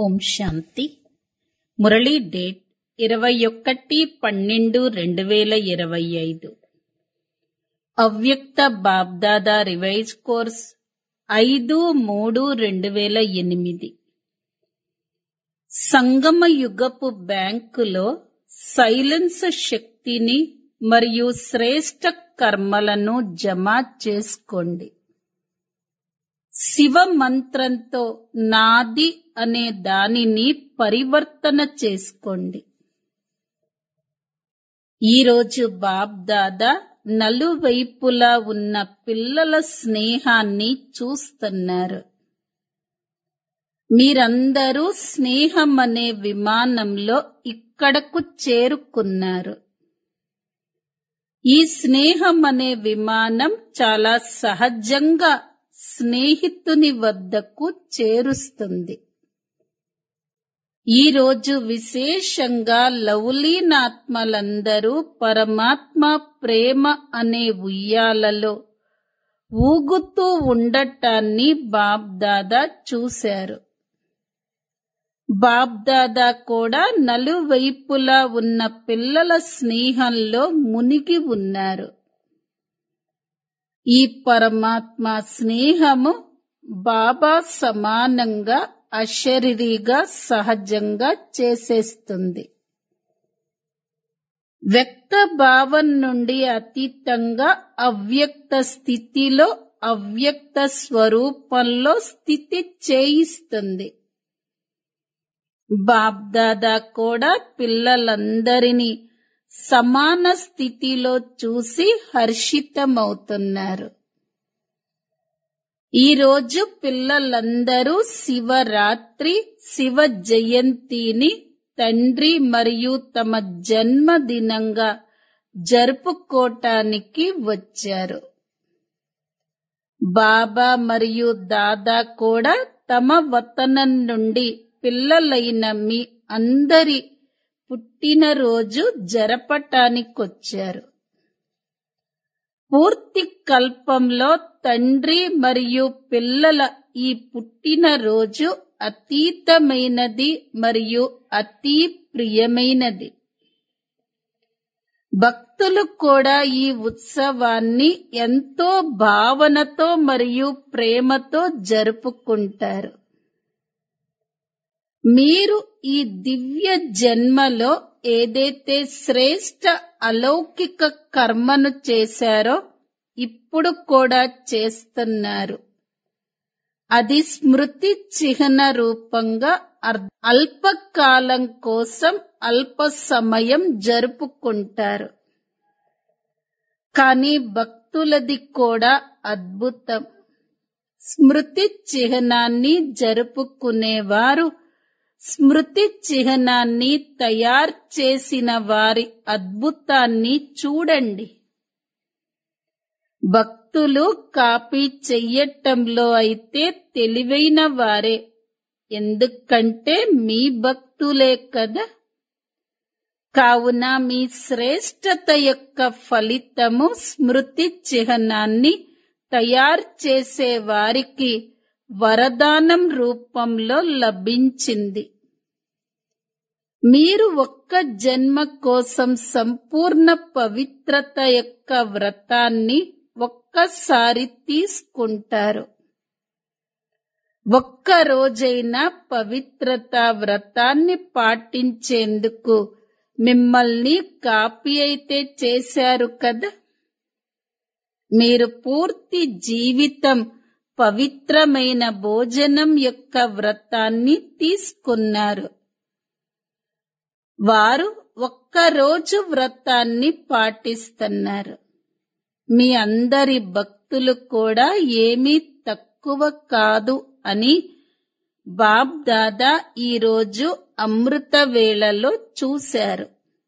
ఓం శాంతి Murali date ఇరవై ఒకటి పన్నెండు రెండు వేల ఇరవై ఐదు అవ్యక్త బాబ్దాదా రివైజ్ కోర్స్ ఐదు మూడు రెండు వేల ఎనిమిది సంగమ యుగపు బ్యాంకులో సైలెన్స్ శక్తిని మరియు శ్రేష్ట కర్మలను జమ చేసుకోండి శివ మంత్రంతో నాది అనే దానిని పరివర్తన చేసుకోండి ఈరోజు బాబ్ దాదా నలువైపులా ఉన్న పిల్లల స్నేహాన్ని చూస్తున్నారు మీరందరూ స్నేహం అనే విమానంలో ఇక్కడకు చేరుకున్నారు ఈ స్నేహం అనే విమానం చాలా సహజంగా స్నేహితుని వద్దకు చేరుస్తుంది ఈ రోజు విశేషంగా లౌలీనాత్మలందరూ పరమాత్మ ప్రేమ అనే ఉయ్యాలలో ఊగుతూ ఉండటాన్ని బాబ్దాదా చూశారు బాబ్దాదా కూడా నలువైపులా ఉన్న పిల్లల స్నేహంలో మునిగి ఉన్నారు ఈ పరమాత్మ స్నేహము బాబా సమానంగా అశరీరిగా సహజంగా చేసేస్తుంది వ్యక్త భావం నుండి అతీతంగా అవ్యక్త స్థితిలో అవ్యక్త స్వరూపంలో స్థితి చేయిస్తుంది బాబ్దాదా కూడా పిల్లలందరినీ సమాన స్థితిలో చూసి హర్షితమవుతున్నారు ఈరోజు పిల్లలందరూ శివరాత్రి శివ జయంతిని తండ్రి మరియు తమ జన్మదినంగా జరుపుకోటానికి వచ్చారు బాబా మరియు దాదా కూడా తమ వతనం నుండి పిల్లలైన మీ అందరి పుట్టినరోజు జరపటానికొచ్చారు పూర్తి కల్పంలో తండ్రి మరియు పిల్లల ఈ పుట్టినరోజు అతీతమైనది మరియు అతి ప్రియమైనది భక్తులు కూడా ఈ ఉత్సవాన్ని ఎంతో భావనతో మరియు ప్రేమతో జరుపుకుంటారు మీరు ఈ దివ్య జన్మలో ఏదైతే శ్రేష్ట అలౌకిక కర్మను చేశారో ఇప్పుడు కూడా చేస్తున్నారు అది స్మృతి చిహ్న రూపంగా అల్పకాలం కోసం అల్ప సమయం జరుపుకుంటారు కానీ భక్తులది కూడా అద్భుతం స్మృతి చిహ్నాన్ని జరుపుకునేవారు స్మృతి చిహ్నాన్ని తయారు చేసిన వారి అద్భుతాన్ని చూడండి భక్తులు కాపీ చెయ్యటంలో అయితే తెలివైన వారే ఎందుకంటే మీ భక్తులే కదా కావున మీ శ్రేష్టత యొక్క ఫలితము స్మృతి చిహ్నాన్ని తయారు చేసే వారికి వరదానం రూపంలో లభించింది మీరు ఒక్క జన్మ కోసం సంపూర్ణ పవిత్రత యొక్క వ్రతాన్ని ఒక్కసారి తీసుకుంటారు ఒక్క రోజైనా పవిత్రత వ్రతాన్ని పాటించేందుకు మిమ్మల్ని కాపీ అయితే చేశారు కదా మీరు పూర్తి జీవితం పవిత్రమైన భోజనం యొక్క వ్రతాన్ని తీసుకున్నారు వారు ఒక్కరోజు వ్రతాన్ని పాటిస్తున్నారు మీ అందరి భక్తులు కూడా ఏమీ తక్కువ కాదు అని బాబ్ దాదా ఈరోజు అమృత వేళలో చూశారు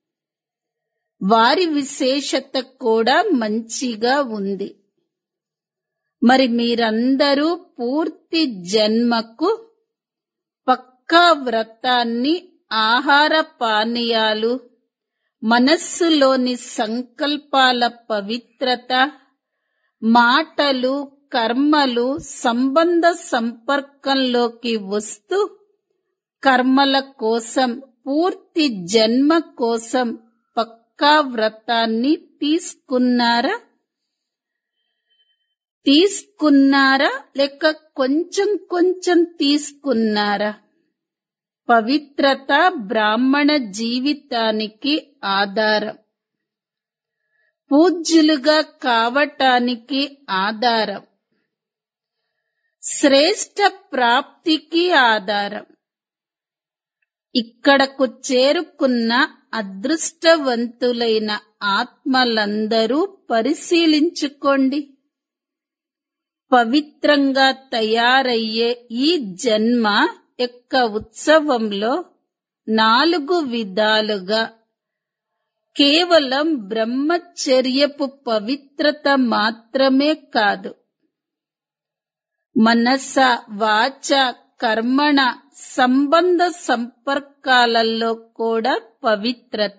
వారి విశేషత కూడా మంచిగా ఉంది మరి మీరందరూ పూర్తి జన్మకు పక్కా వ్రతాన్ని ఆహార పానీయాలు మనస్సులోని సంకల్పాల పవిత్రత మాటలు కర్మలు సంబంధ సంపర్కంలోకి వస్తూ కర్మల కోసం పూర్తి జన్మ కోసం పక్కా వ్రతాన్ని తీసుకున్నారా తీసుకున్నారా లేక కొంచెం కొంచెం తీసుకున్నారా పవిత్రత బ్రాహ్మణ జీవితానికి ఆధారం పూజ్యులుగా కావటానికి ఆధారం శ్రేష్ట ప్రాప్తికి ఆధారం ఇక్కడకు చేరుకున్న అదృష్టవంతులైన ఆత్మలందరూ పరిశీలించుకోండి పవిత్రంగా తయారయ్యే ఈ జన్మ యొక్క ఉత్సవంలో నాలుగు విధాలుగా కేవలం బ్రహ్మచర్యపు పవిత్రత మాత్రమే కాదు మనస వాచ కర్మణ సంబంధ సంపర్కాలలో కూడా పవిత్రత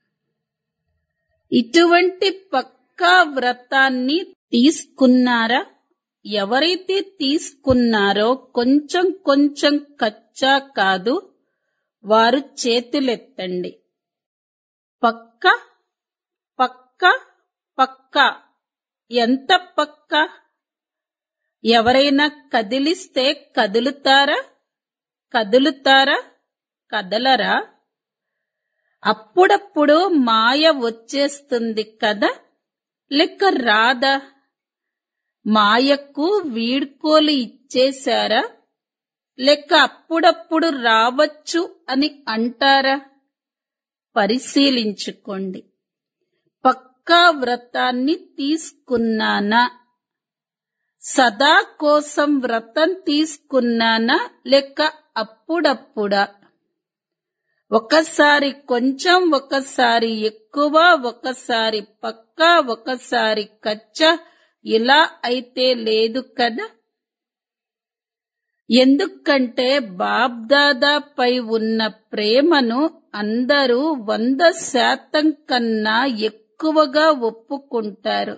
ఇటువంటి పక్కా వ్రతాన్ని తీసుకున్నారా ఎవరైతే తీసుకున్నారో కొంచెం కొంచెం కచ్చా కాదు వారు చేతులెత్తండి పక్క పక్క పక్క ఎంత పక్క ఎవరైనా కదిలిస్తే కదులుతారా కదులుతారా కదలరా అప్పుడప్పుడు మాయ వచ్చేస్తుంది కదా లెక్క రాదా మాయకు వీడ్కోలు ఇచ్చేశారా లెక్క అప్పుడప్పుడు రావచ్చు అని అంటారా పరిశీలించుకోండి పక్కా వ్రతాన్ని తీసుకున్నానా సదా కోసం వ్రతం తీసుకున్నానా లేక అప్పుడప్పుడా ఒకసారి కొంచెం ఒకసారి ఎక్కువ ఒకసారి పక్కా ఒకసారి కచ్చా ఇలా అయితే లేదు కదా ఎందుకంటే బాబ్దాదాపై ఉన్న ప్రేమను అందరూ వంద శాతం కన్నా ఎక్కువగా ఒప్పుకుంటారు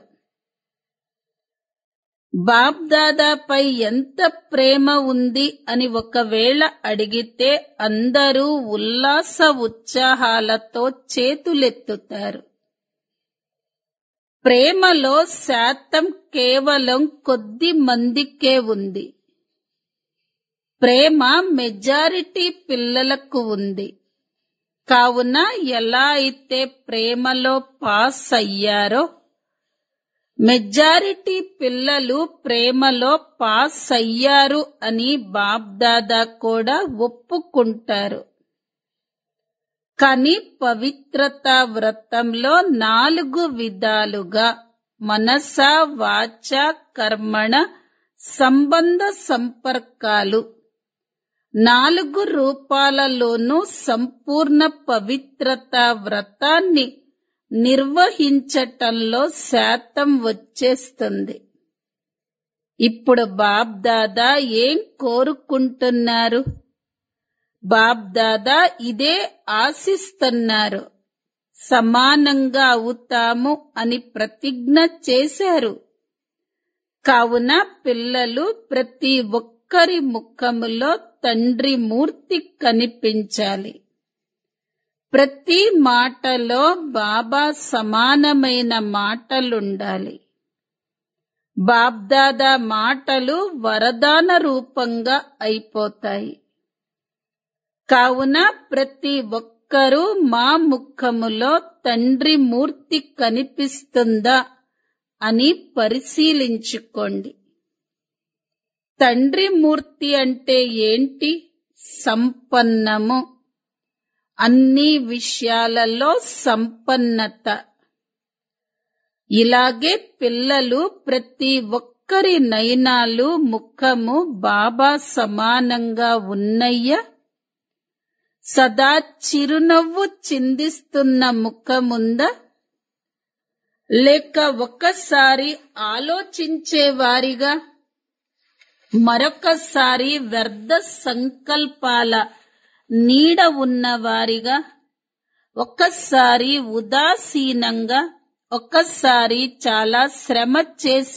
బాబ్దాదాపై ఎంత ప్రేమ ఉంది అని ఒకవేళ అడిగితే అందరూ ఉల్లాస ఉత్సాహాలతో చేతులెత్తుతారు ప్రేమలో శాతం కేవలం కొద్ది మందికే ఉంది ప్రేమ మెజారిటీ పిల్లలకు ఉంది కావున ఎలా అయితే ప్రేమలో పాస్ అయ్యారో మెజారిటీ పిల్లలు ప్రేమలో పాస్ అయ్యారు అని బాబ్దాదా కూడా ఒప్పుకుంటారు కానీ పవిత్రత వ్రతంలో నాలుగు విధాలుగా మనస వాచ కర్మణ సంబంధ సంపర్కాలు నాలుగు రూపాలలోనూ సంపూర్ణ పవిత్రత వ్రతాన్ని నిర్వహించటంలో శాతం వచ్చేస్తుంది ఇప్పుడు బాబ్దాదా ఏం కోరుకుంటున్నారు బాబ్దాదా ఇదే ఆశిస్తున్నారు సమానంగా అవుతాము అని ప్రతిజ్ఞ చేశారు కావున పిల్లలు ప్రతి ఒక్కరి ముఖములో తండ్రి మూర్తి కనిపించాలి ప్రతి మాటలో బాబా సమానమైన మాటలుండాలి బాబ్దాదా మాటలు వరదాన రూపంగా అయిపోతాయి కావున ప్రతి ఒక్కరూ మా ముఖములో తండ్రి మూర్తి కనిపిస్తుందా అని పరిశీలించుకోండి తండ్రి మూర్తి అంటే ఏంటి సంపన్నము అన్ని విషయాలలో సంపన్నత ఇలాగే పిల్లలు ప్రతి ఒక్కరి నయనాలు ముఖము బాబా సమానంగా ఉన్నయ్యా సదా చిరునవ్వు చిందిస్తున్న ముఖముందా లేక ఒక్కసారి ఆలోచించేవారిగా మరొకసారి వ్యర్థ సంకల్పాల నీడ ఉన్నవారిగా ఒక్కసారి ఉదాసీనంగా ఒక్కసారి చాలా శ్రమ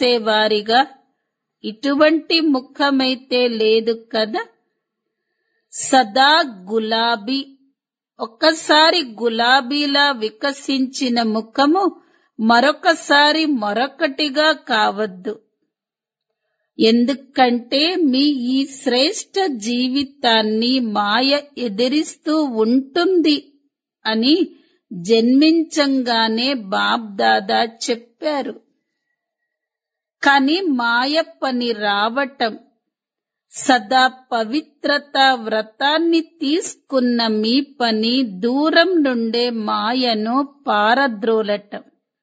చేసేవారిగా ఇటువంటి ముఖమైతే లేదు కదా సదా గులాబీ ఒక్కసారి గులాబీలా వికసించిన ముఖము మరొకసారి మరొకటిగా కావద్దు ఎందుకంటే మీ ఈ శ్రేష్ట జీవితాన్ని మాయ ఎదిరిస్తూ ఉంటుంది అని జన్మించంగానే బాబ్దాదా చెప్పారు కాని మాయ పని రావటం సదా పవిత్రత వ్రతాన్ని తీసుకున్న మీ పని దూరం నుండే మాయను పారద్రోలటం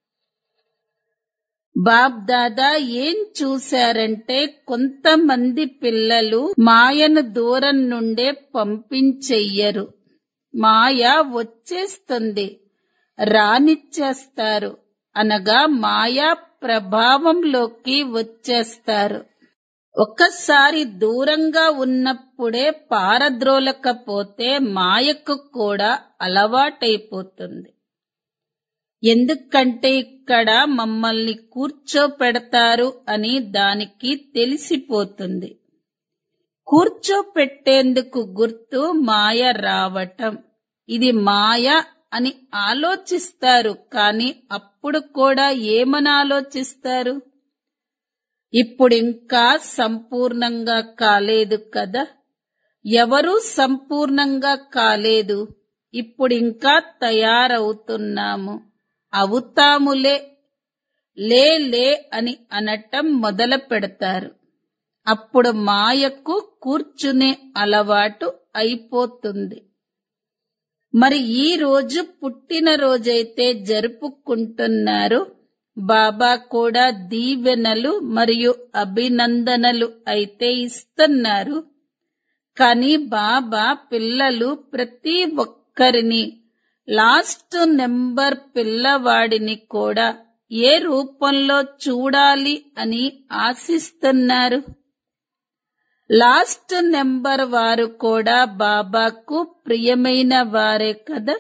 బాబ్ దాదా ఏం చూశారంటే కొంతమంది పిల్లలు మాయను దూరం నుండే పంపించెయ్యరు మాయ వచ్చేస్తుంది రానిచ్చేస్తారు అనగా మాయా ప్రభావంలోకి వచ్చేస్తారు ఒక్కసారి దూరంగా ఉన్నప్పుడే పారద్రోలకపోతే మాయకు కూడా అలవాటైపోతుంది ఎందుకంటే ఇక్కడ మమ్మల్ని కూర్చోపెడతారు అని దానికి తెలిసిపోతుంది కూర్చోపెట్టేందుకు గుర్తు మాయ రావటం ఇది మాయ అని ఆలోచిస్తారు కానీ అప్పుడు కూడా ఏమని ఆలోచిస్తారు ఇప్పుడు ఇంకా సంపూర్ణంగా కాలేదు కదా ఎవరూ సంపూర్ణంగా కాలేదు ఇప్పుడు ఇంకా తయారవుతున్నాము అవుతాములే లే లే అని అనటం మొదలు పెడతారు అప్పుడు మాయకు కూర్చునే అలవాటు అయిపోతుంది మరి ఈ రోజు పుట్టినరోజైతే జరుపుకుంటున్నారు బాబా కూడా దీవెనలు మరియు అభినందనలు అయితే ఇస్తున్నారు కానీ బాబా పిల్లలు ప్రతి ఒక్కరిని లాస్ట్ నెంబర్ పిల్లవాడిని కూడా ఏ రూపంలో చూడాలి అని ఆశిస్తున్నారు లాస్ట్ నెంబర్ వారు కూడా బాబాకు ప్రియమైన వారే కదా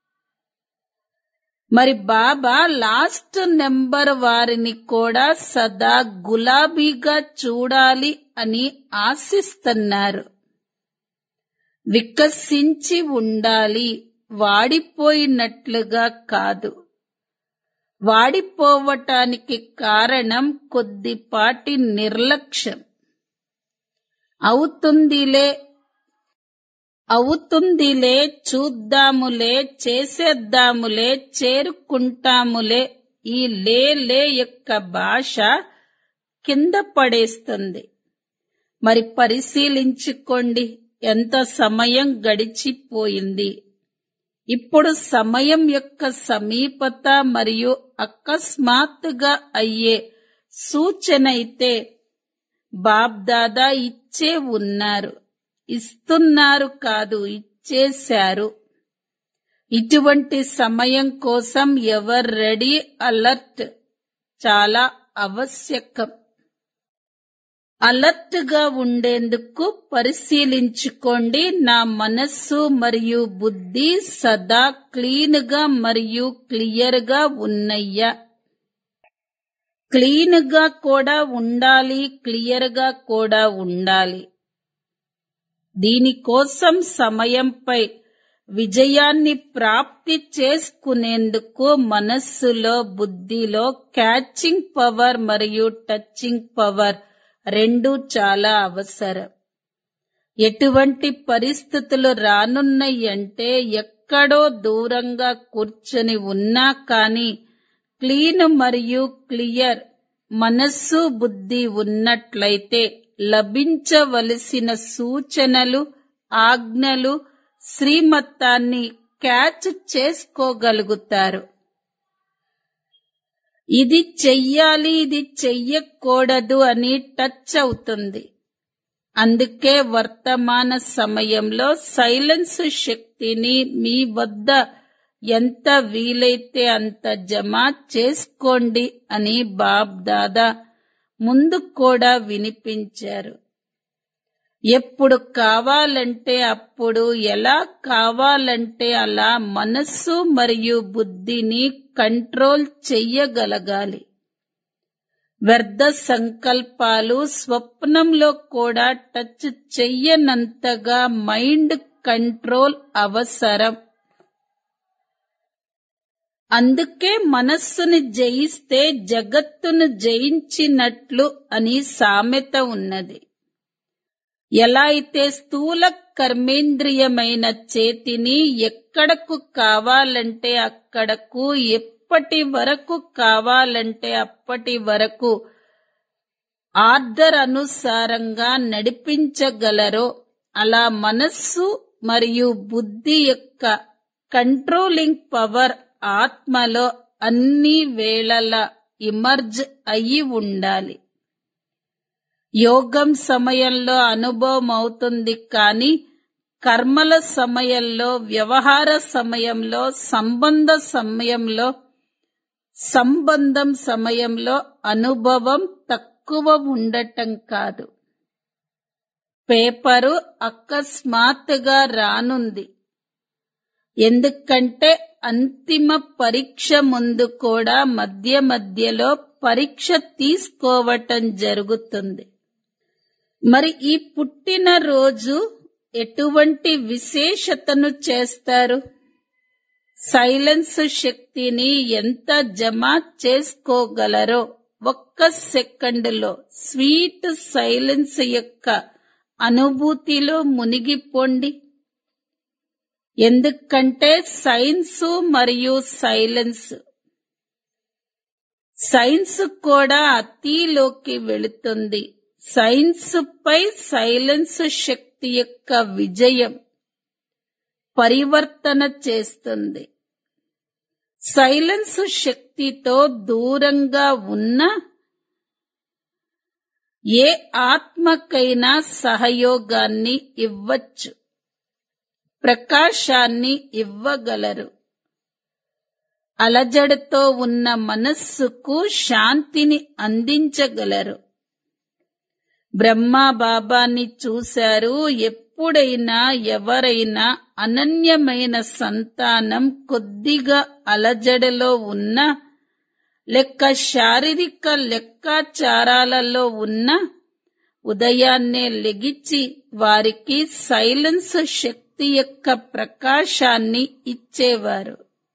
మరి బాబా లాస్ట్ నెంబర్ వారిని కూడా సదా గులాబీగా చూడాలి అని ఆశిస్తున్నారు వికసించి ఉండాలి వాడిపోయినట్లుగా కాదు వాడిపోవటానికి కారణం కొద్దిపాటి నిర్లక్ష్యం అవుతుందిలే అవుతుందిలే చూద్దాములే చేసేద్దాములే చేరుకుంటాములే ఈ లే లే యొక్క భాష కింద పడేస్తుంది మరి పరిశీలించుకోండి ఎంత సమయం గడిచిపోయింది ఇప్పుడు సమయం యొక్క సమీపత మరియు అకస్మాత్తుగా అయ్యే సూచన అయితే బాబ్దాదా ఇచ్చే ఉన్నారు ఇస్తున్నారు కాదు ఇచ్చేశారు ఇటువంటి సమయం కోసం ఎవర్ రెడీ అలర్ట్ చాలా ఆవశ్యకం అలర్ట్ గా ఉండేందుకు పరిశీలించుకోండి నా మనస్సు మరియు బుద్ధి సదా క్లీన్ గా మరియు క్లియర్ గా ఉన్నయ్యా క్లీన్ గా కూడా ఉండాలి క్లియర్ గా కూడా ఉండాలి దీనికోసం సమయంపై విజయాన్ని ప్రాప్తి చేసుకునేందుకు మనస్సులో బుద్ధిలో క్యాచింగ్ పవర్ మరియు టచింగ్ పవర్ రెండు చాలా అవసరం ఎటువంటి పరిస్థితులు రానున్నాయి అంటే ఎక్కడో దూరంగా కూర్చొని ఉన్నా కానీ క్లీన్ మరియు క్లియర్ మనస్సు బుద్ధి ఉన్నట్లయితే లభించవలసిన సూచనలు ఆజ్ఞలు శ్రీమత్తాన్ని క్యాచ్ చేసుకోగలుగుతారు ఇది చెయ్యాలి ఇది చెయ్యకూడదు అని టచ్ అవుతుంది అందుకే వర్తమాన సమయంలో సైలెన్స్ శక్తిని మీ వద్ద ఎంత వీలైతే అంత జమ చేసుకోండి అని బాబ్ దాదా ముందు కూడా వినిపించారు ఎప్పుడు కావాలంటే అప్పుడు ఎలా కావాలంటే అలా మనస్సు మరియు బుద్ధిని కంట్రోల్ చెయ్యగలగాలి వ్యర్థ సంకల్పాలు స్వప్నంలో కూడా టచ్ చెయ్యనంతగా మైండ్ కంట్రోల్ అవసరం అందుకే మనస్సుని జయిస్తే జగత్తును జయించినట్లు అని సామెత ఉన్నది ఎలా అయితే స్థూల కర్మేంద్రియమైన చేతిని ఎక్కడకు కావాలంటే అక్కడకు ఎప్పటి వరకు కావాలంటే అప్పటి వరకు ఆర్డర్ అనుసారంగా నడిపించగలరో అలా మనస్సు మరియు బుద్ధి యొక్క కంట్రోలింగ్ పవర్ ఆత్మలో అన్ని వేళల ఇమర్జ్ అయి ఉండాలి యోగం సమయంలో అనుభవం అవుతుంది కానీ కర్మల సమయంలో వ్యవహార సమయంలో సంబంధ సమయంలో సంబంధం సమయంలో అనుభవం తక్కువ ఉండటం కాదు పేపరు అకస్మాత్తుగా రానుంది ఎందుకంటే అంతిమ పరీక్ష ముందు కూడా మధ్య మధ్యలో పరీక్ష తీసుకోవటం జరుగుతుంది మరి ఈ పుట్టినరోజు ఎటువంటి విశేషతను చేస్తారు సైలెన్స్ శక్తిని ఎంత జమ చేసుకోగలరో ఒక్క సెకండ్లో స్వీట్ సైలెన్స్ యొక్క అనుభూతిలో మునిగిపోండి ఎందుకంటే సైన్స్ మరియు సైలెన్స్ సైన్స్ కూడా అతిలోకి వెళుతుంది సైన్స్ పై సైలెన్స్ శక్తి యొక్క విజయం పరివర్తన చేస్తుంది సైలెన్స్ శక్తితో దూరంగా ఉన్న ఏ ఆత్మకైనా సహయోగాన్ని ఇవ్వచ్చు ప్రకాశాన్ని ఇవ్వగలరు అలజడితో ఉన్న మనస్సుకు శాంతిని అందించగలరు బ్రహ్మా బాబాని చూశారు ఎప్పుడైనా ఎవరైనా అనన్యమైన సంతానం కొద్దిగా అలజడిలో ఉన్న లెక్క శారీరక లెక్కాచారాలలో ఉన్న ఉదయాన్నే లెగిచి వారికి సైలెన్స్ శక్తి యొక్క ప్రకాశాన్ని ఇచ్చేవారు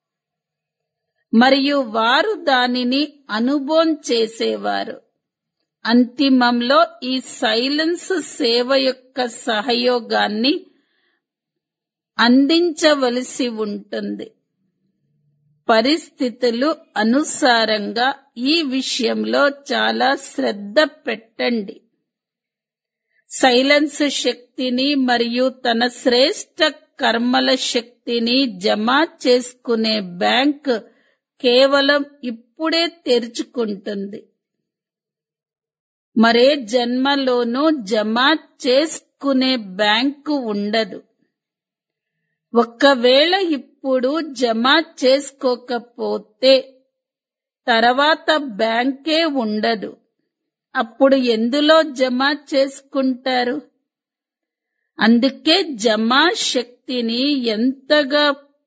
మరియు వారు దానిని అనుభవం చేసేవారు అంతిమంలో ఈ సైలెన్స్ సేవ యొక్క సహయోగాన్ని అందించవలసి ఉంటుంది పరిస్థితులు అనుసారంగా ఈ విషయంలో చాలా శ్రద్ధ పెట్టండి సైలెన్స్ శక్తిని మరియు తన శ్రేష్ట కర్మల శక్తిని జమ చేసుకునే బ్యాంక్ కేవలం ఇప్పుడే తెరుచుకుంటుంది మరే జన్మలోనూ జమ చేసుకునే బ్యాంకు ఉండదు ఒక్కవేళ ఇప్పుడు జమ చేసుకోకపోతే తర్వాత బ్యాంకే ఉండదు అప్పుడు ఎందులో జమ చేసుకుంటారు అందుకే జమా శక్తిని ఎంతగా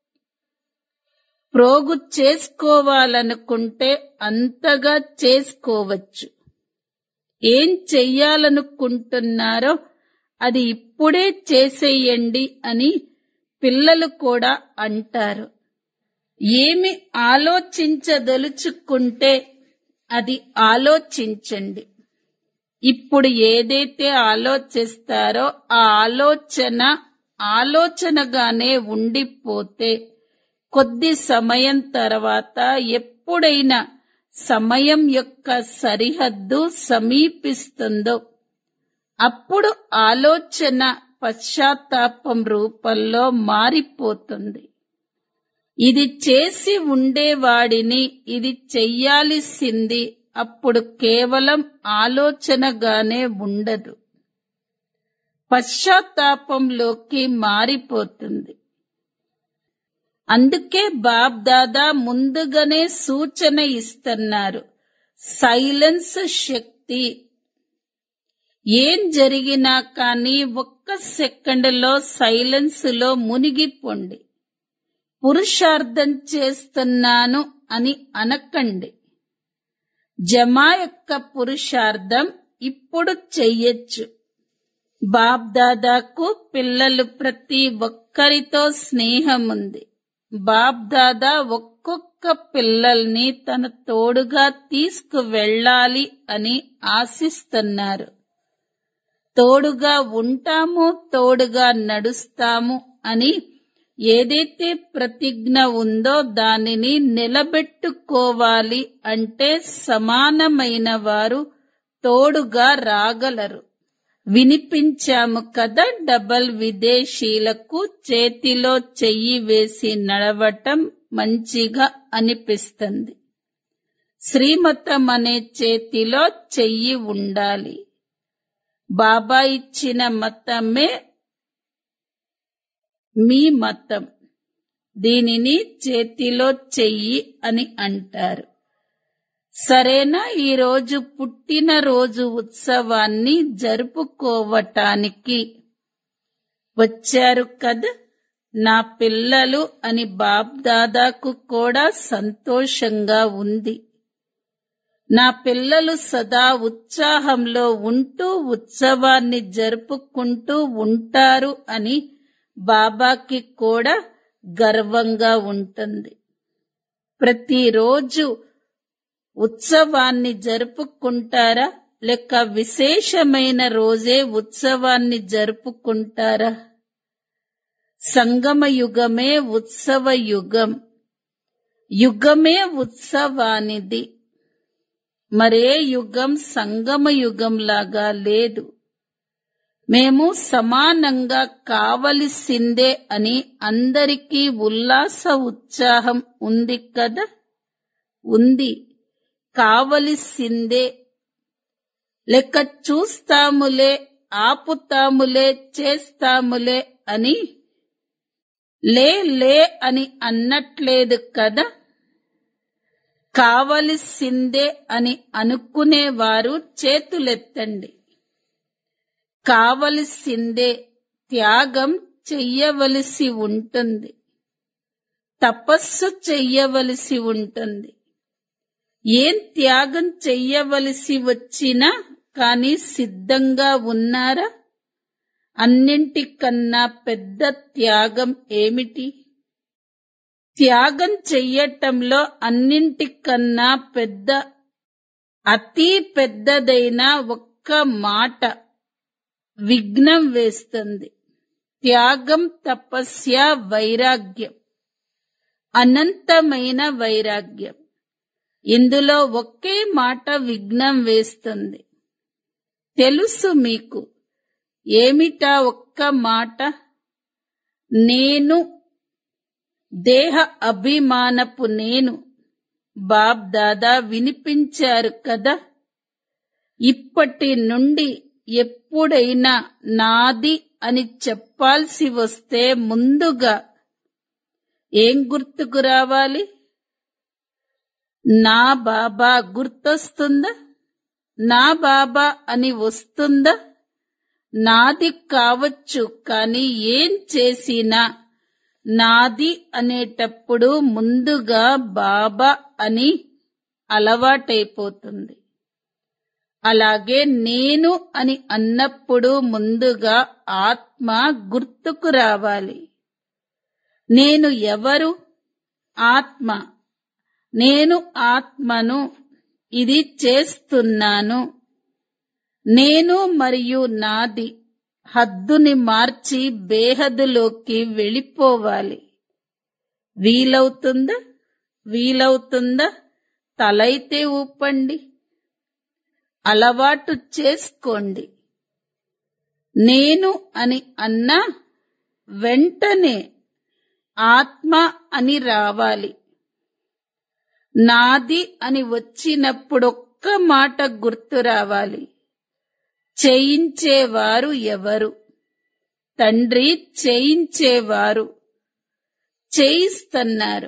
ప్రోగు చేసుకోవాలనుకుంటే అంతగా చేసుకోవచ్చు ఏం చెయ్యాలనుకుంటున్నారో అది ఇప్పుడే చేసేయండి అని పిల్లలు కూడా అంటారు ఏమి ఆలోచించదలుచుకుంటే అది ఆలోచించండి ఇప్పుడు ఏదైతే ఆలోచిస్తారో ఆ ఆలోచన ఆలోచనగానే ఉండిపోతే కొద్ది సమయం తర్వాత ఎప్పుడైనా సమయం యొక్క సరిహద్దు సమీపిస్తుందో అప్పుడు ఆలోచన పశ్చాత్తాపం రూపంలో మారిపోతుంది ఇది చేసి ఉండేవాడిని ఇది చెయ్యాల్సింది అప్పుడు కేవలం ఆలోచనగానే ఉండదు పశ్చాత్తాపంలోకి మారిపోతుంది అందుకే బాబ్ దాదా ముందుగానే సూచన ఇస్తున్నారు సైలెన్స్ శక్తి ఏం జరిగినా కానీ ఒక్క సెకండ్లో సైలెన్స్ లో మునిగిపోండి పురుషార్థం చేస్తున్నాను అని అనకండి జమా యొక్క పురుషార్థం ఇప్పుడు చెయ్యొచ్చు బాబ్దాదాకు పిల్లలు ప్రతి ఒక్కరితో స్నేహం ఉంది బాబ్దాదా ఒక్కొక్క పిల్లల్ని తన తోడుగా తీసుకువెళ్ళాలి అని ఆశిస్తున్నారు తోడుగా ఉంటాము తోడుగా నడుస్తాము అని ఏదైతే ప్రతిజ్ఞ ఉందో దానిని నిలబెట్టుకోవాలి అంటే సమానమైన వారు తోడుగా రాగలరు వినిపించాము కదా డబల్ విదేశీలకు చేతిలో చెయ్యి వేసి నడవటం మంచిగా అనిపిస్తుంది శ్రీమతం అనే చేతిలో చెయ్యి ఉండాలి బాబా ఇచ్చిన మతమే మీ మతం దీనిని చేతిలో చెయ్యి అని అంటారు సరేనా ఈ రోజు పుట్టినరోజు ఉత్సవాన్ని జరుపుకోవటానికి వచ్చారు కదా నా పిల్లలు అని బాబ్దాదాకు కూడా సంతోషంగా ఉంది నా పిల్లలు సదా ఉత్సాహంలో ఉంటూ ఉత్సవాన్ని జరుపుకుంటూ ఉంటారు అని బాబాకి కూడా గర్వంగా ఉంటుంది ప్రతిరోజు ఉత్సవాన్ని జరుపుకుంటారా లేక విశేషమైన రోజే ఉత్సవాన్ని జరుపుకుంటారా సంగమ యుగమే ఉత్సవ యుగం యుగమే ఉత్సవానిది మరే యుగం సంగమ యుగం లాగా లేదు మేము సమానంగా కావలసిందే అని అందరికీ ఉల్లాస ఉత్సాహం ఉంది కదా ఉంది కావలసిందే లెక్క చూస్తాములే ఆపుతాములే చేస్తాములే అని లే లే అని అన్నట్లేదు కదా కావలసిందే అని అనుకునేవారు చేతులెత్తండి కావలసిందే త్యాగం చెయ్యవలసి ఉంటుంది తపస్సు చెయ్యవలసి ఉంటుంది ఏం త్యాగం చెయ్యవలసి వచ్చినా కానీ సిద్ధంగా ఉన్నారా అన్నింటికన్నా పెద్ద త్యాగం ఏమిటి త్యాగం చెయ్యటంలో అన్నింటికన్నా పెద్ద అతి పెద్దదైన ఒక్క మాట విఘ్నం వేస్తుంది త్యాగం తపస్య వైరాగ్యం అనంతమైన వైరాగ్యం ఇందులో ఒకే మాట విఘ్నం వేస్తుంది తెలుసు మీకు ఏమిటా ఒక్క మాట నేను దేహ అభిమానపు నేను బాబ్ దాదా వినిపించారు కదా ఇప్పటి నుండి ఎప్పుడైనా నాది అని చెప్పాల్సి వస్తే ముందుగా ఏం గుర్తుకు రావాలి నా బాబా గుర్తొస్తుందా నా బాబా అని వస్తుందా నాది కావచ్చు కానీ ఏం చేసినా నాది అనేటప్పుడు ముందుగా బాబా అని అలవాటైపోతుంది అలాగే నేను అని అన్నప్పుడు ముందుగా ఆత్మ గుర్తుకు రావాలి నేను ఎవరు ఆత్మ నేను ఆత్మను ఇది చేస్తున్నాను నేను మరియు నాది హద్దుని మార్చి బేహదులోకి వెళ్ళిపోవాలి వీలవుతుందా వీలవుతుందా తలైతే ఊపండి అలవాటు చేసుకోండి నేను అని అన్నా వెంటనే ఆత్మ అని రావాలి నాది అని వచ్చినప్పుడు ఒక్క మాట గుర్తు రావాలి చేయించేవారు ఎవరు తండ్రి చేయించేవారు చేయిస్తున్నారు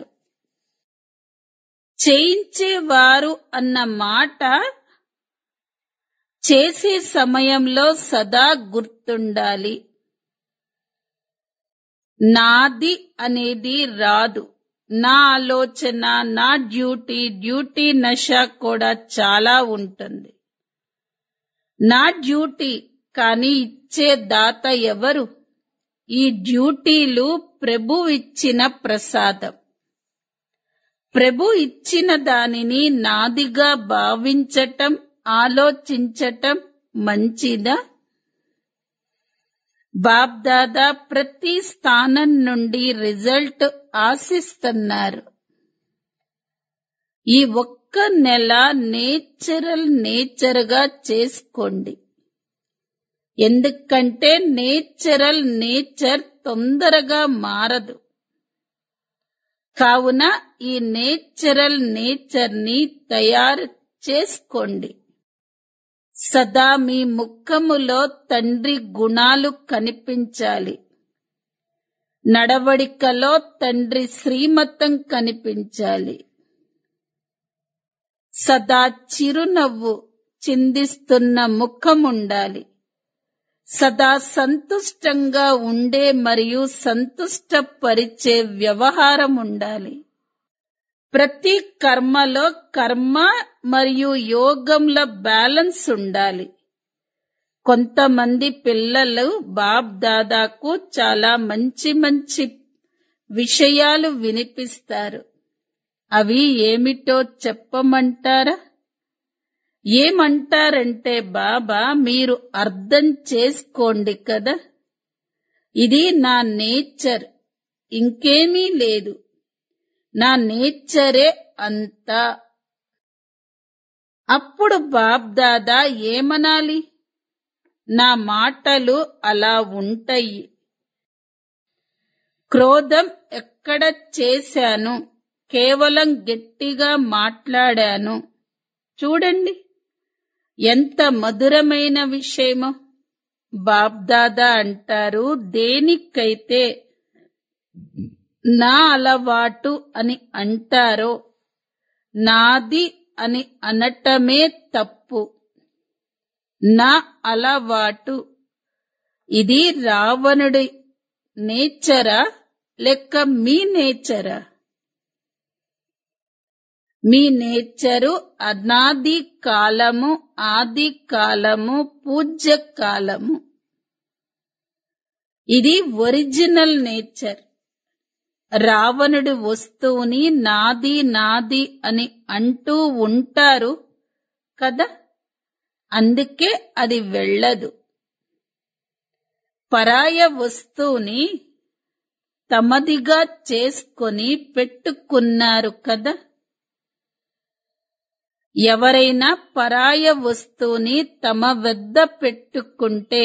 చేయించేవారు అన్న మాట చేసే సమయంలో సదా గుర్తుండాలి నాది అనేది రాదు నా ఆలోచన నా డ్యూటీ డ్యూటీ నష కూడా చాలా ఉంటుంది నా డ్యూటీ కానీ ఇచ్చే దాత ఎవరు ఈ డ్యూటీలు ప్రభు ఇచ్చిన ప్రసాదం ప్రభు ఇచ్చిన దానిని నాదిగా భావించటం ఆలోచించటం మంచిదా బాబ్దాదా ప్రతి స్థానం నుండి రిజల్ట్ ఆశిస్తున్నారు ఈ ఒక్క నెల నేచురల్ నేచర్ గా చేసుకోండి ఎందుకంటే నేచురల్ నేచర్ తొందరగా మారదు కావున ఈ నేచురల్ నేచర్ ని తయారు చేసుకోండి సదా మీ ముఖములో తండ్రి గుణాలు కనిపించాలి నడవడికలో తండ్రి శ్రీమతం కనిపించాలి సదా చిరునవ్వు చిందిస్తున్న ముఖం ఉండాలి సదా సంతుష్టంగా ఉండే మరియు సంతుష్టపరిచే వ్యవహారం ఉండాలి ప్రతి కర్మలో కర్మ మరియు యోగంల బ్యాలెన్స్ ఉండాలి కొంతమంది పిల్లలు బాబ్ దాదాకు చాలా మంచి మంచి విషయాలు వినిపిస్తారు అవి ఏమిటో చెప్పమంటారా ఏమంటారంటే బాబా మీరు అర్థం చేసుకోండి కదా ఇది నా నేచర్ ఇంకేమీ లేదు నా నేచరే అంతా అప్పుడు బాబ్దాదా ఏమనాలి నా మాటలు అలా ఉంటాయి క్రోధం ఎక్కడ చేశాను కేవలం గట్టిగా మాట్లాడాను చూడండి ఎంత మధురమైన విషయమో బాబ్దాదా అంటారు దేనికైతే నా అలవాటు అని అంటారో నాది అని అనటమే తప్పు నా అలవాటు ఇది రావణుడి నేచరా లేక మీ నేచరా మీ నేచరు అనాది కాలము ఆది కాలము పూజ్య కాలము ఇది ఒరిజినల్ నేచర్ రావణుడి వస్తువుని నాది నాది అని అంటూ ఉంటారు కదా అందుకే అది వెళ్ళదు పరాయ వస్తువుని తమదిగా చేసుకొని పెట్టుకున్నారు కదా ఎవరైనా పరాయ వస్తువుని తమ వద్ద పెట్టుకుంటే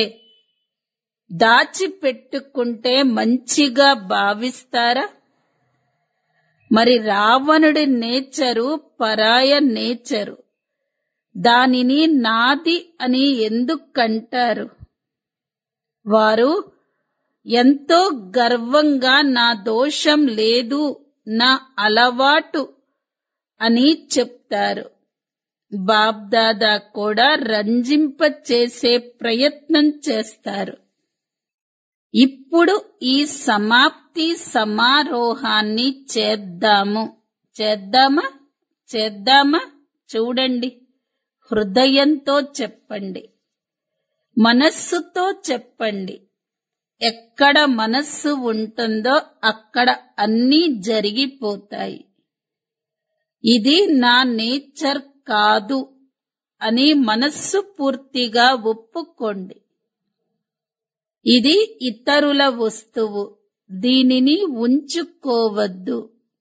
దాచిపెట్టుకుంటే మంచిగా భావిస్తారా మరి రావణుడి నేచరు పరాయ నేచరు దానిని నాది అని ఎందుకంటారు వారు ఎంతో గర్వంగా నా దోషం లేదు నా అలవాటు అని చెప్తారు బాబ్దాదా కూడా రంజింప చేసే ప్రయత్నం చేస్తారు ఇప్పుడు ఈ సమాప్తి సమారోహాన్ని చేద్దాము చేద్దామా చేద్దామా చూడండి హృదయంతో చెప్పండి మనస్సుతో చెప్పండి ఎక్కడ మనస్సు ఉంటుందో అక్కడ అన్నీ జరిగిపోతాయి ఇది నా నేచర్ కాదు అని మనస్సు పూర్తిగా ఒప్పుకోండి ఇది ఇతరుల వస్తువు దీనిని ఉంచుకోవద్దు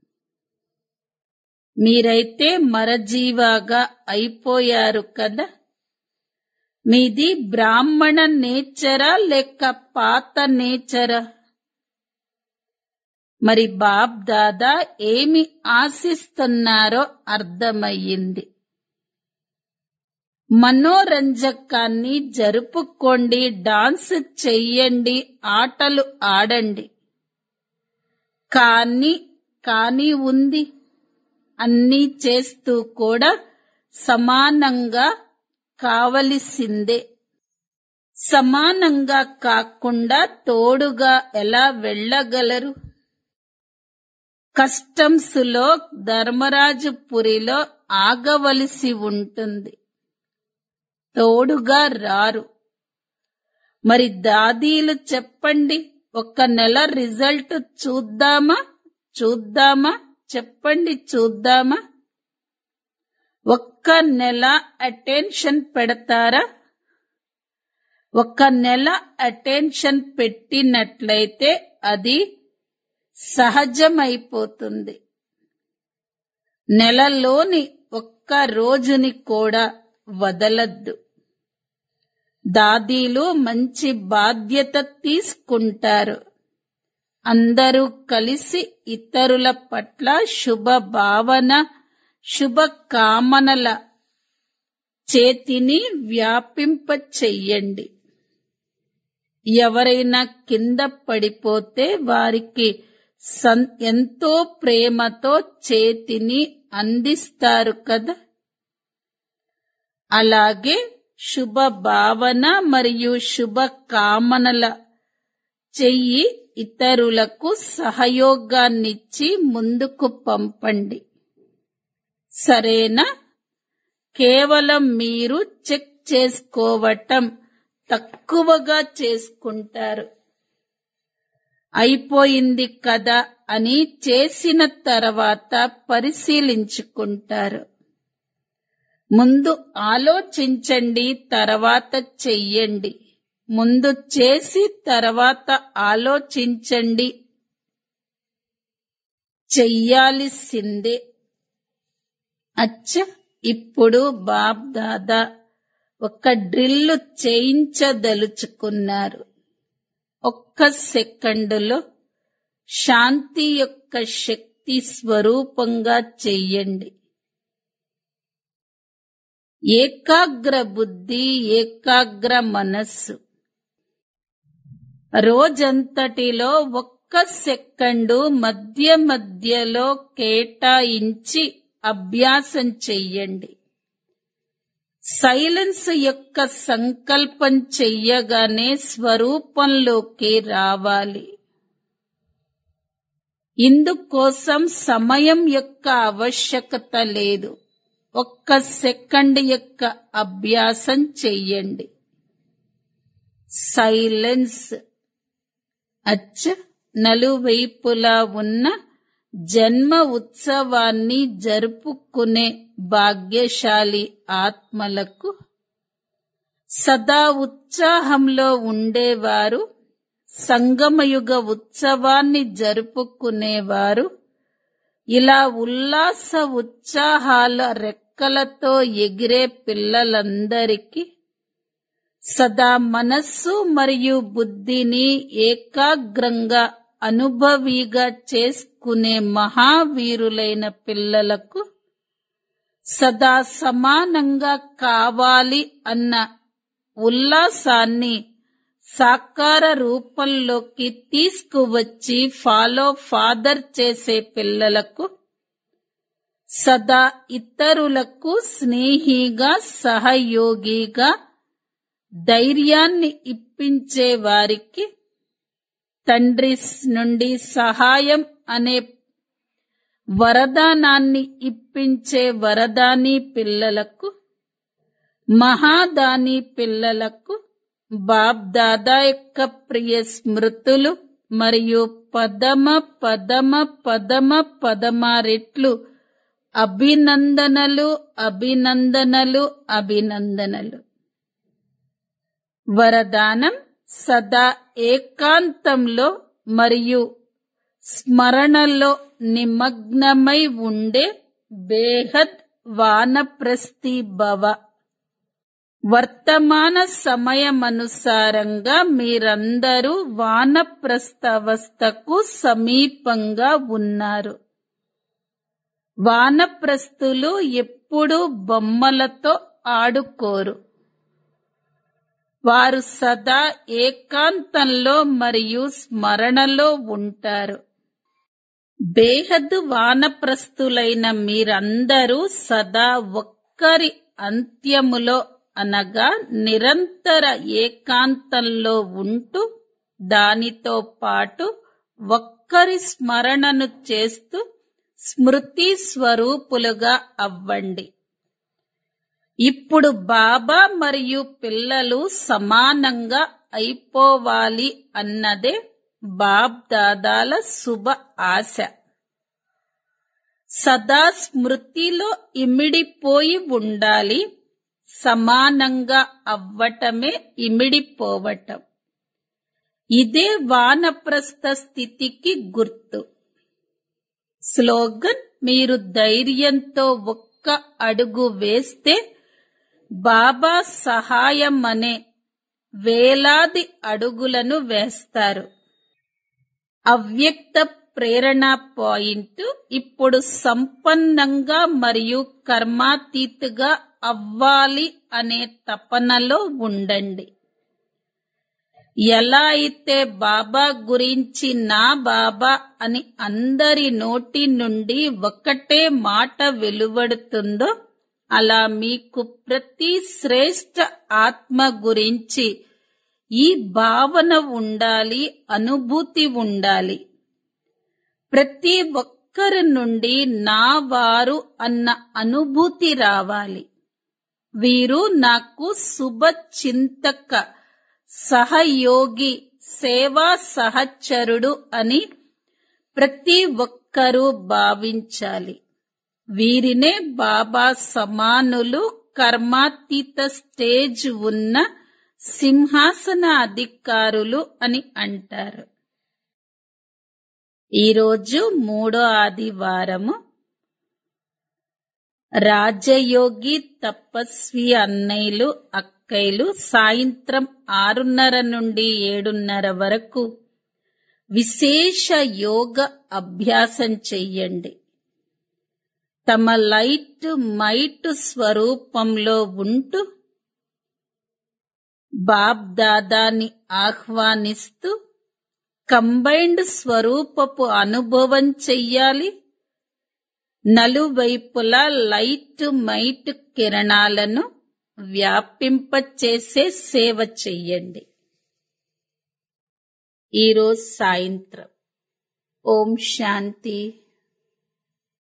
మీరైతే మరజీవాగా అయిపోయారు కదా మీది బ్రాహ్మణ నేచరా లేక పాత నేచరా మరి బాబ్ దాదా ఏమి ఆశిస్తున్నారో అర్థమయ్యింది మనోరంజకాన్ని జరుపుకోండి డాన్స్ చెయ్యండి ఆటలు ఆడండి కానీ కానీ ఉంది అన్నీ చేస్తూ కూడా సమానంగా కావలసిందే సమానంగా కాకుండా తోడుగా ఎలా వెళ్ళగలరు కస్టమ్స్ లో ధర్మరాజుపురిలో ఆగవలసి ఉంటుంది తోడుగా రారు మరి దాదీలు చెప్పండి ఒక నెల రిజల్ట్ చూద్దామా చూద్దామా చెప్పండి చూద్దామా ఒక్క నెల అటెన్షన్ పెడతారా ఒక నెల అటెన్షన్ పెట్టినట్లయితే అది సహజమైపోతుంది నెలలోని ఒక్క రోజుని కూడా వదలద్దు దాదీలు మంచి బాధ్యత తీసుకుంటారు అందరూ కలిసి ఇతరుల పట్ల శుభ భావన శుభ కామనల చేతిని వ్యాపింప చెయ్యండి ఎవరైనా కింద పడిపోతే వారికి సన్ ఎంతో ప్రేమతో చేతిని అందిస్తారు కదా అలాగే శుభ భావన మరియు శుభ కామనల చెయ్యి ఇతరులకు సహయోగాన్నిచ్చి ముందుకు పంపండి సరేనా కేవలం మీరు చెక్ చేసుకోవటం తక్కువగా చేసుకుంటారు అయిపోయింది కదా అని చేసిన తర్వాత పరిశీలించుకుంటారు ముందు ఆలోచించండి తర్వాత చెయ్యండి ముందు చేసి తర్వాత ఆలోచించండి చెయ్యాల్సిందే అచ్చ ఇప్పుడు బాబ్ దాదా ఒక డ్రిల్లు చేయించదలుచుకున్నారు ఒక్క సెకండులో శాంతి యొక్క శక్తి స్వరూపంగా చెయ్యండి ఏకాగ్ర బుద్ధి ఏకాగ్ర మనస్సు రోజంతటిలో ఒక్క సెకండు మధ్య మధ్యలో కేటాయించి అభ్యాసం చెయ్యండి సైలెన్స్ యొక్క సంకల్పం చెయ్యగానే స్వరూపంలోకి రావాలి ఇందుకోసం సమయం యొక్క ఆవశ్యకత లేదు ఒక్క సెకండ్ యొక్క అభ్యాసం చెయ్యండి సైలెన్స్ అచ్చ నలువైపులా ఉన్న జన్మ ఉత్సవాన్ని జరుపుకునే భాగ్యశాలి ఆత్మలకు సదా ఉత్సాహంలో ఉండేవారు సంగమయుగ ఉత్సవాన్ని జరుపుకునేవారు ఇలా ఉల్లాస ఉత్సాహాల రెక్కలతో ఎగిరే పిల్లలందరికీ సదా మనస్సు మరియు బుద్ధిని ఏకాగ్రంగా అనుభవిగా చేసుకునే మహావీరులైన పిల్లలకు సదా సమానంగా కావాలి అన్న ఉల్లాసాన్ని సాకార రూపంలోకి తీసుకువచ్చి ఫాలో ఫాదర్ చేసే పిల్లలకు సదా ఇతరులకు స్నేహిగా సహయోగిగా ధైర్యాన్ని ఇప్పించే వారికి తండ్రి నుండి సహాయం అనే వరదానాన్ని ఇప్పించే వరదాని పిల్లలకు మహాదాని పిల్లలకు బాబ్ దాదా యొక్క ప్రియ స్మృతులు మరియు పదమ పదమ పదమ పదమ రెట్లు అభినందనలు అభినందనలు అభినందనలు వరదానం సదా ఏకాంతంలో మరియు స్మరణలో నిమగ్నమై ఉండే బేహద్ వానప్రస్థి భవ వర్తమాన సమయమనుసారంగా మీరందరూ వానప్రస్థవస్థకు సమీపంగా ఉన్నారు వానప్రస్థులు ఎప్పుడూ బొమ్మలతో ఆడుకోరు వారు సదా ఏకాంతంలో మరియు స్మరణలో ఉంటారు బేహద్దు వానప్రస్థులైన మీరందరూ సదా ఒక్కరి అంత్యములో అనగా నిరంతర ఏకాంతంలో ఉంటూ దానితో పాటు ఒక్క ఒక్కరి స్మరణను చేస్తూ స్మృతి స్వరూపులుగా అవ్వండి ఇప్పుడు బాబా మరియు పిల్లలు సమానంగా అయిపోవాలి అన్నదే బాబ్ దాదాల శుభ ఆశ సదా స్మృతిలో ఇమిడిపోయి ఉండాలి సమానంగా అవ్వటమే ఇమిడిపోవటం ఇదే వానప్రస్థ స్థితికి గుర్తు స్లోగన్ మీరు ధైర్యంతో ఒక్క అడుగు వేస్తే బాబా సహాయం అనే వేలాది అడుగులను వేస్తారు అవ్యక్త ప్రేరణ పాయింట్ ఇప్పుడు సంపన్నంగా మరియు కర్మాతీతుగా అవ్వాలి అనే తపనలో ఉండండి ఎలా అయితే బాబా గురించి నా బాబా అని అందరి నోటి నుండి ఒక్కటే మాట వెలువడుతుందో అలా మీకు ప్రతి శ్రేష్ఠ ఆత్మ గురించి ఈ భావన ఉండాలి అనుభూతి ఉండాలి ప్రతి ఒక్కరి నుండి నా వారు అన్న అనుభూతి రావాలి వీరు నాకు శుభ చింతక సహయోగి సేవా సహచరుడు అని ప్రతి ఒక్కరూ భావించాలి వీరినే బాబా సమానులు కర్మాతీత స్టేజ్ ఉన్న సింహాసన అధికారులు అని అంటారు ఈరోజు మూడో ఆదివారము రాజయోగి తపస్వి అన్నయ్యలు అక్కయ్యలు సాయంత్రం ఆరున్నర నుండి ఏడున్నర వరకు విశేష యోగ అభ్యాసం చెయ్యండి తమ లైట్ మైట్ స్వరూపంలో ఉంటూ బాబ్ దాదాని ఆహ్వానిస్తూ కంబైన్డ్ స్వరూపపు అనుభవం చెయ్యాలి నలువైపులా లైట్ మైట్ కిరణాలను వ్యాపింపచేసే సేవ చెయ్యండి ఈరోజు సాయంత్రం ఓం శాంతి